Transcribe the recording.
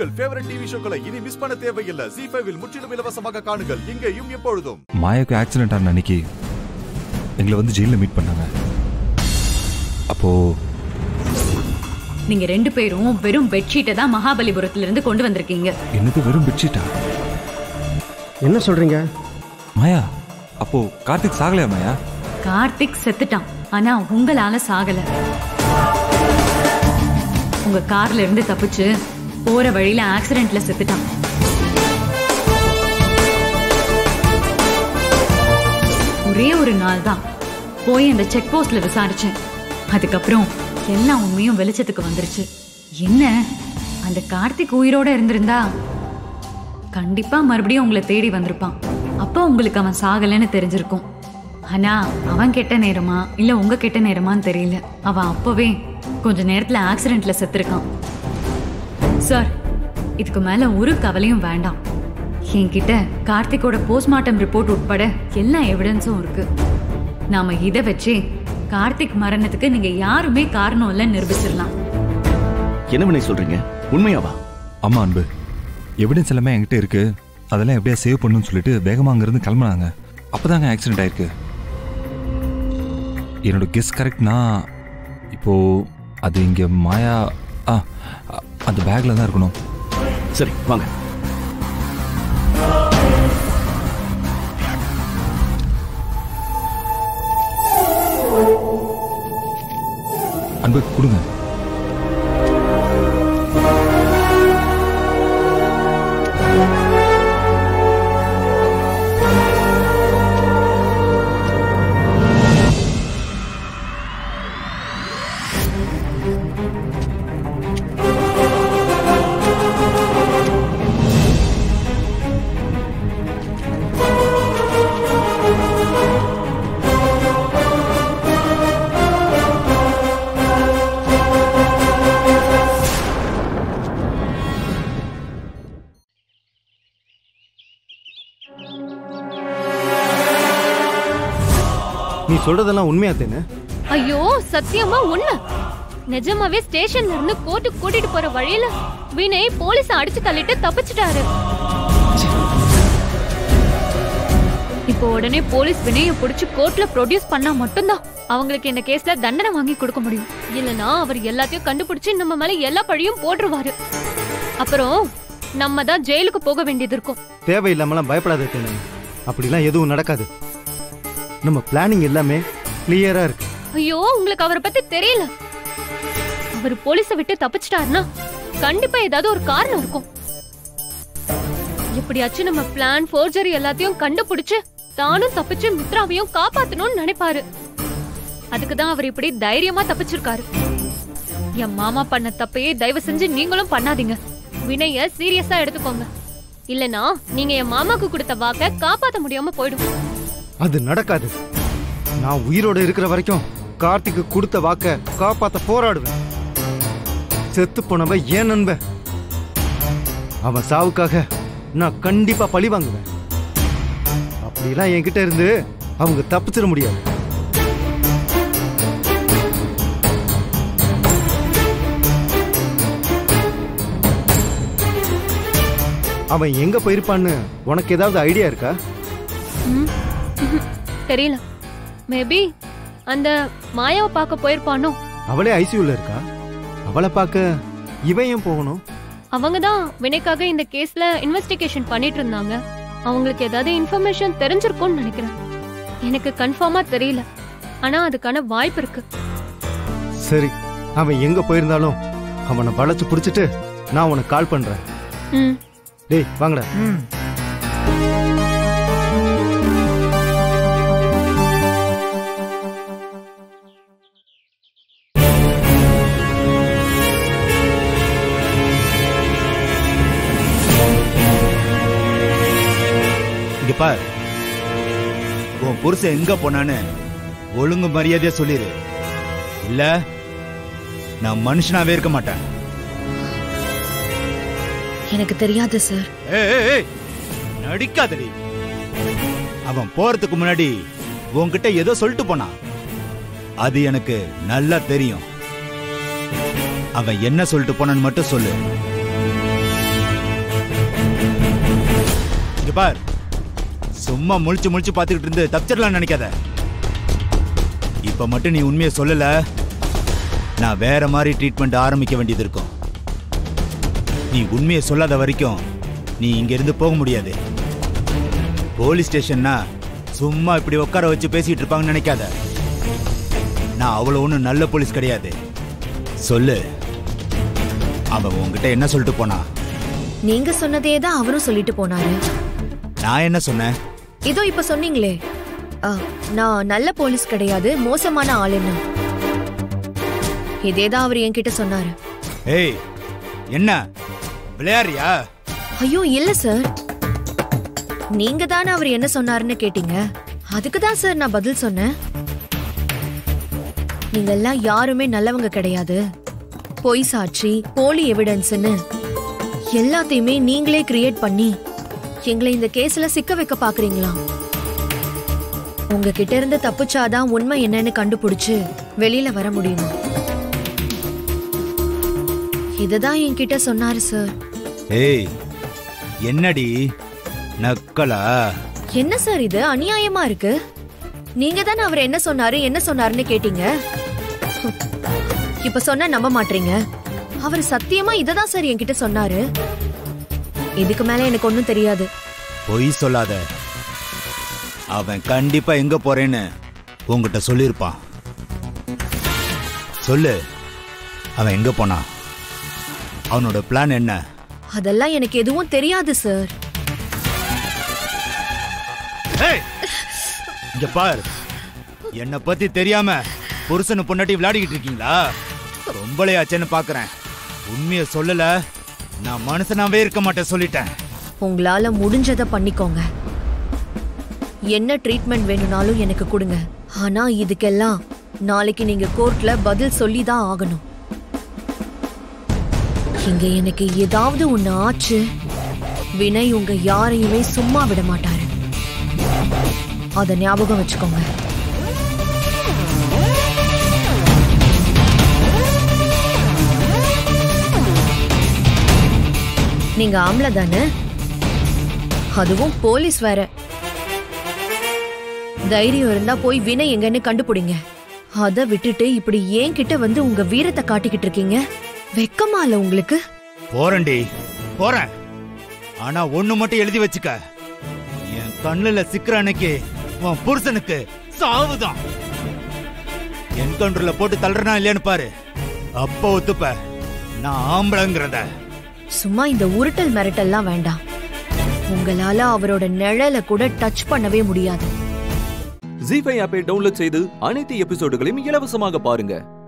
உங்கள் favourite TV ஷோக்களை இனி miss பண்ண தேவையில்லை ஜி ஃபைவில் முற்றிலும் இலவசமாக காணுங்கள் இங்கேயும் எப்பொழுதும் மாயாவுக்கு ஆக்சிடென்ட் ஆன அன்னைக்கு எங்களை வந்து ஜெயிலில் மீட் பண்ணாங்க அப்போ நீங்க ரெண்டு பேரும் வெறும் பெட்ஷீட்டை தான் மகாபலிபுரத்துல இருந்து கொண்டு வந்திருக்கீங்க என்னது வெறும் பெட்ஷீட்டா என்ன சொல்றீங்க மாயா அப்போ கார்த்திக் சாகலையா மாயா கார்த்திக் செத்துட்டான் ஆனா உங்களால சாகல உங்க கார்ல இருந்து தப்பிச்சு போற வழியில ஆக்சிடென்ட்ல செத்துட்டான் ஒரே ஒரு நாள் தான் போய் அந்த செக் போஸ்ட்ல விசாரிச்சேன் அதுக்கப்புறம் எல்லா உண்மையும் வெளிச்சத்துக்கு வந்துருச்சு என்ன அந்த கார்த்திக் உயிரோட இருந்திருந்தா கண்டிப்பா மறுபடியும் உங்களை தேடி வந்திருப்பான் அப்போ உங்களுக்கு அவன் சாகலைன்னு தெரிஞ்சிருக்கும் ஆனா அவன் கெட்ட நேரமா இல்ல உங்க கெட்ட நேரமான்னு தெரியல அவன் அப்பவே கொஞ்ச நேரத்துல ஆக்சிடென்ட்ல செத்துருக்கான் சார் இதுக்கு மேல ஒரு கவலையும் வேண்டாம் என்கிட்ட கார்த்திக்கோட போஸ்ட்மார்ட்டம் ரிப்போர்ட் உட்பட எல்லா எவிடன்ஸும் இருக்கு நாம இதை வச்சு கார்த்திக் மரணத்துக்கு நீங்க யாருமே காரணம் இல்லைன்னு நிரூபிச்சிடலாம் என்ன பண்ணி சொல்றீங்க உண்மையாவா ஆமா அன்பு எவிடன்ஸ் எல்லாமே என்கிட்ட இருக்கு அதெல்லாம் எப்படியா சேவ் பண்ணுன்னு சொல்லிட்டு வேகமாக அங்கேருந்து கிளம்புனாங்க அப்போதாங்க ஆக்சிடென்ட் ஆயிருக்கு என்னோட கெஸ் கரெக்ட்னா இப்போ அது இங்கே மாயா ஆ அ- அந்த பேக்கில் தான் இருக்கணும் சரி வாங்க அன்பு கொடுங்க நீ சொல்றதெல்லாம் உண்மையா தேனு ஐயோ சத்தியமா உண்மை நிஜமாவே ஸ்டேஷன்ல இருந்து கோர்ட்டுக்கு கூட்டிட்டு போற வழியில வினய் போலீஸ் அடிச்சு தள்ளிட்டு தப்பிச்சிட்டாரு இப்போ உடனே போலீஸ் வினய புடிச்சு கோர்ட்ல ப்ரொடியூஸ் பண்ணா மட்டும்தான் அவங்களுக்கு இந்த கேஸ்ல தண்டனை வாங்கி கொடுக்க முடியும் இல்லனா அவர் எல்லாத்தையும் கண்டுபிடிச்சு நம்ம மேல எல்லா பழியும் போட்டுருவாரு அப்புறம் நம்ம தான் ஜெயிலுக்கு போக வேண்டியது இருக்கும் தேவையில்லாமலாம் பயப்படாத தேனு அப்படிலாம் எதுவும் நடக்காது நம்ம பிளானிங் எல்லாமே கிளியரா இருக்கு ஐயோ உங்களுக்கு அவரை பத்தி தெரியல அவர் போலீஸ விட்டு தப்பிச்சிட்டாருன்னா கண்டிப்பா ஏதாவது ஒரு காரணம் இருக்கும் எப்படியாச்சும் நம்ம பிளான் ஃபோர்ஜரி எல்லாத்தையும் கண்டுபிடிச்சு தானும் தப்பிச்சு மித்ராவையும் காப்பாத்தணும்னு நினைப்பாரு அதுக்கு தான் அவர் இப்படி தைரியமா தப்பிச்சிருக்காரு என் மாமா பண்ண தப்பையே தயவு செஞ்சு நீங்களும் பண்ணாதீங்க வினய சீரியஸா எடுத்துக்கோங்க இல்லனா நீங்க என் மாமாக்கு கொடுத்த வாக்க காப்பாத்த முடியாம போயிடும் அது நடக்காது நான் உயிரோட இருக்கிற வரைக்கும் கார்த்திக்கு கொடுத்த வாக்க காப்பாத்த போராடுவேன் செத்து போனவன் ஏன் நண்பன் அவன் சாவுக்காக நான் கண்டிப்பா பழி வாங்குவேன் அப்படிலாம் என்கிட்ட இருந்து அவங்க தப்பிச்சிட முடியாது அவன் எங்க போயிருப்பான்னு உனக்கு ஏதாவது ஐடியா இருக்கா ம், ம்ஹும். தெரியல மேபி அந்த மாயாவை பார்க்க போயிருப்பானோ அவளே ஐசியூல இருக்கா அவளை பார்க்க இவன் ஏன் போகணும் அவங்க தான் வினைக்காக இந்த கேஸ்ல இன்வெஸ்டிகேஷன் பண்ணிட்டு இருந்தாங்க அவங்களுக்கு ஏதாவது இன்ஃபர்மேஷன் தெரிஞ்சிருக்கும்னு நினைக்கிறேன் எனக்கு கன்ஃபார்மா தெரியல ஆனா அதுக்கான வாய்ப்பு இருக்கு சரி அவன் எங்க போயிருந்தாலும் அவனை வளைச்சு பிடிச்சிட்டு நான் உனக்கு கால் பண்றேன் ம் டேய் வாங்கடா இங்க பார் உன் புருஷன் எங்க போனான்னு ஒழுங்கு மரியாதையா சொல்லிரு இல்ல நான் மனுஷனாவே இருக்க மாட்டேன் எனக்கு தெரியாது சார் ஏய், ஏய், ஏய், நடிக்காதடி அவன் போறதுக்கு முன்னாடி உன்கிட்ட ஏதோ சொல்லிட்டு போனான் அது எனக்கு நல்லா தெரியும் அவன் என்ன சொல்லிட்டு போனான்னு மட்டும் சொல்லு இங்க பார் சும்மா முழிச்சு முழிச்சு பார்த்துக்கிட்டு இருந்து தப்பிச்சிடலாம் நினைக்காத இப்ப மட்டும் நீ உண்மையை சொல்லல நான் வேற மாதிரி ட்ரீட்மெண்ட் ஆரம்பிக்க வேண்டியது இருக்கும் நீ உண்மையை சொல்லாத வரைக்கும் நீ இங்க இருந்து போக முடியாது போலீஸ் ஸ்டேஷன்னா சும்மா இப்படி உட்கார வச்சு பேசிட்டு இருப்பாங்கன்னு நினைக்காத நான் அவ்வளவு ஒன்றும் நல்ல போலீஸ் கிடையாது சொல்லு அவன் உன்கிட்ட என்ன சொல்லிட்டு போனா நீங்க சொன்னதே தான் அவரும் சொல்லிட்டு போனாரு நான் என்ன சொன்னேன் இதோ இப்ப சொன்னீங்களே ஆ, நான் நல்ல போலீஸ் கிடையாது மோசமான ஆளுன்னு இதேதான் அவர் என்கிட்ட சொன்னாரு ஏய் என்ன விளையாடுறியா ஐயோ இல்ல சார் நீங்க தானே அவர் என்ன சொன்னாருன்னு கேட்டீங்க அதுக்கு தான் சார் நான் பதில் சொன்னேன் நீங்க எல்லாம் யாருமே நல்லவங்க கிடையாது பொய் சாட்சி போலி எவிடன்ஸ்னு எல்லாத்தையுமே நீங்களே கிரியேட் பண்ணி எங்களை இந்த கேஸ்ல சிக்க வைக்க பாக்குறீங்களா உங்ககிட்ட இருந்து தப்பிச்சாதான் உண்மை என்னன்னு கண்டுபிடிச்சு வெளியில வர முடியுமா இதுதான் என்கிட்ட சொன்னாரு சார் ஏய் என்னடி நக்கலா என்ன சார் இது அநியாயமா இருக்கு நீங்க தானே அவர் என்ன சொன்னாரு என்ன சொன்னாருன்னு கேட்டீங்க இப்ப சொன்னா நம்ப மாட்டீங்க அவர் சத்தியமா இததான் சார் என்கிட்ட சொன்னாரு இதுக்கு மேல எனக்கு ஒண்ணும் தெரியாது பொய் சொல்லாத அவன் கண்டிப்பா எங்க போறேன்னு உன்கிட்ட சொல்லியிருப்பான் சொல்லு அவன் எங்க போனான் அவனோட பிளான் என்ன அதெல்லாம் எனக்கு எதுவும் தெரியாது சார் ஏய் இங்க பார் என்ன பத்தி தெரியாம புருஷனு பொண்டாட்டி விளையாடிக்கிட்டு இருக்கீங்களா ரொம்பலே ஆச்சேன்னு பாக்குறேன் உண்மையை சொல்லல நான் மனுஷனாவே இருக்க மாட்டேன் சொல்லிட்டேன் உங்களால முடிஞ்சதை பண்ணிக்கோங்க என்ன ட்ரீட்மெண்ட் வேணும்னாலும் எனக்கு கொடுங்க ஆனா இதுக்கெல்லாம் நாளைக்கு நீங்க கோர்ட்ல பதில் சொல்லி தான் ஆகணும் இங்க எனக்கு ஏதாவது ஒண்ணு ஆச்சு வினய் உங்க யாரையுமே சும்மா விட மாட்டாரு அத ஞாபகம் வச்சுக்கோங்க நீங்க ஆம்பளை தானே அதுவும் போலீஸ் வேற தைரியம் இருந்தா போய் வினை எங்கன்னு கண்டுபிடிங்க அத விட்டுட்டு இப்படி ஏன் கிட்ட வந்து உங்க வீரத்தை காட்டிக்கிட்டு இருக்கீங்க வெக்கமா இல்ல உங்களுக்கு போறேன்டி போறேன் ஆனா ஒண்ணு மட்டும் எழுதி வச்சுக்க என் கண்ணுல சிக்கிற அன்னைக்கு உன் புருஷனுக்கு சாவுதான் என் கண்ட்ரோல போட்டு தள்ளுறனா இல்லையான்னு பாரு அப்ப ஒத்துப்ப நான் ஆம்பளைங்கிறத சும்மா இந்த உருட்டல் மிரட்டல்லாம் வேண்டாம் உங்களால அவரோட நிழலை கூட டச் பண்ணவே முடியாது ஜி ஃபைவ் ஆப்பை டவுன்லோட் செய்து அனைத்து எபிசோடுகளையும் இலவசமாக பாருங்க